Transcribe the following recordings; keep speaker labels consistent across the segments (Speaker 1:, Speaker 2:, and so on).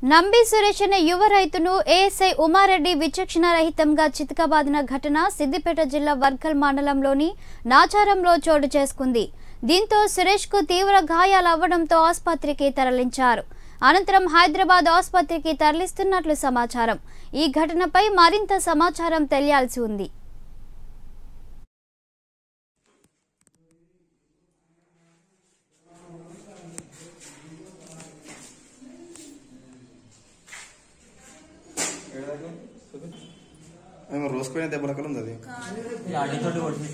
Speaker 1: నంబి సురేష్ అనే యువ రైతును ఏఎస్ఐ ఉమారెడ్డి విచక్షణ రహితంగా చితకబాదిన ఘటన సిద్దిపేట జిల్లా వర్గల్ మండలంలోని నాచారంలో చోటు చేసుకుంది దీంతో సురేష్ కు తీవ్ర గాయాలవ్వడంతో ఆసుపత్రికి తరలించారు అనంతరం హైదరాబాద్ ఆసుపత్రికి తరలిస్తున్నట్లు సమాచారం ఈ ఘటనపై మరింత సమాచారం తెలియాల్సి ఉంది
Speaker 2: మేము రోజుకుపోయిన దెబ్బల కల ఉంది అది
Speaker 3: అడితోటి కొట్టి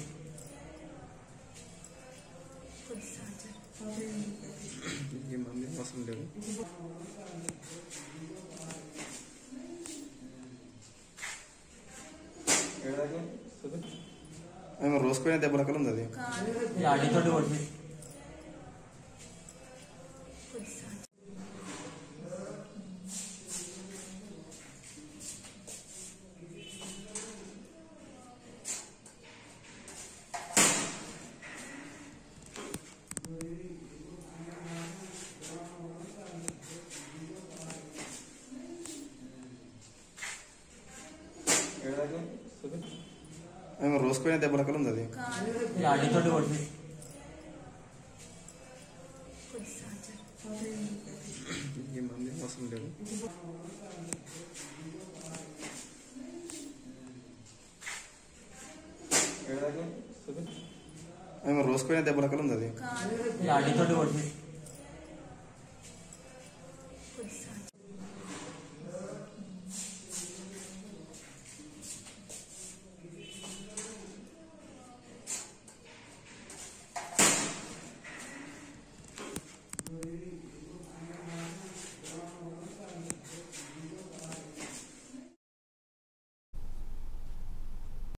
Speaker 2: ఈ మంది అవసరం లేదు మేము రోజుకుపోయిన దెబ్బల కల ఉంది అది
Speaker 3: అడితోటి కొట్టి
Speaker 2: మేము రోజుకుపోయిన దెబ్బల కల ఉంది అది
Speaker 3: అడితోటి కొట్టి
Speaker 2: ఈ మంది అవసరం లేదు మేము రోజుకుపోయిన దెబ్బల కల ఉంది అది
Speaker 3: అడితోటి కొట్టి